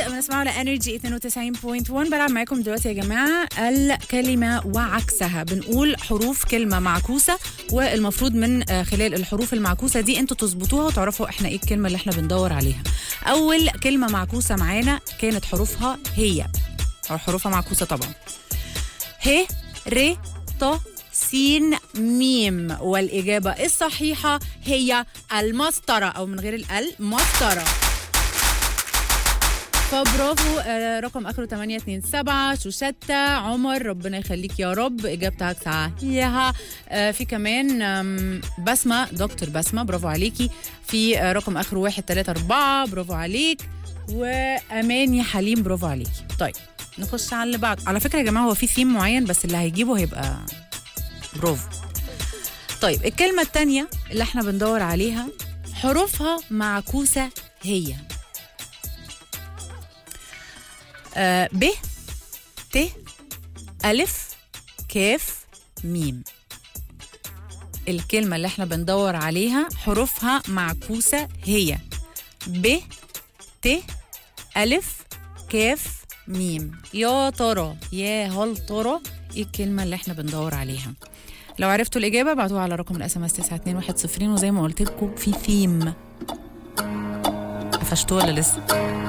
بنسمعه على انرجي 92.1 بلعب معاكم دلوقتي يا جماعه الكلمه وعكسها بنقول حروف كلمه معكوسه والمفروض من آه، خلال الحروف المعكوسه دي انتوا تظبطوها وتعرفوا احنا ايه الكلمه اللي احنا بندور عليها اول كلمه معكوسه معانا كانت حروفها هي أو حروفها معكوسه طبعا ه ر ط سين ميم والإجابة الصحيحة هي المسطرة أو من غير الال مسطرة فبرافو آه، رقم اخره 827 شوشتة عمر ربنا يخليك يا رب اجابتك صحيحه آه، في كمان آم، بسمه دكتور بسمه برافو عليكي في آه، رقم اخره 134 برافو عليك واماني حليم برافو عليكي طيب نخش على اللي بعد على فكره يا جماعه هو في ثيم معين بس اللي هيجيبه هيبقى برافو طيب الكلمه الثانيه اللي احنا بندور عليها حروفها معكوسه هي آه، ب ت ألف كاف ميم الكلمة اللي احنا بندور عليها حروفها معكوسة هي ب ت ألف كاف ميم يا ترى يا هل ترى ايه الكلمة اللي احنا بندور عليها لو عرفتوا الإجابة بعتوها على رقم الاس ام اس 9210 وزي ما قلت لكم في ثيم قفشتوه ولا لسه؟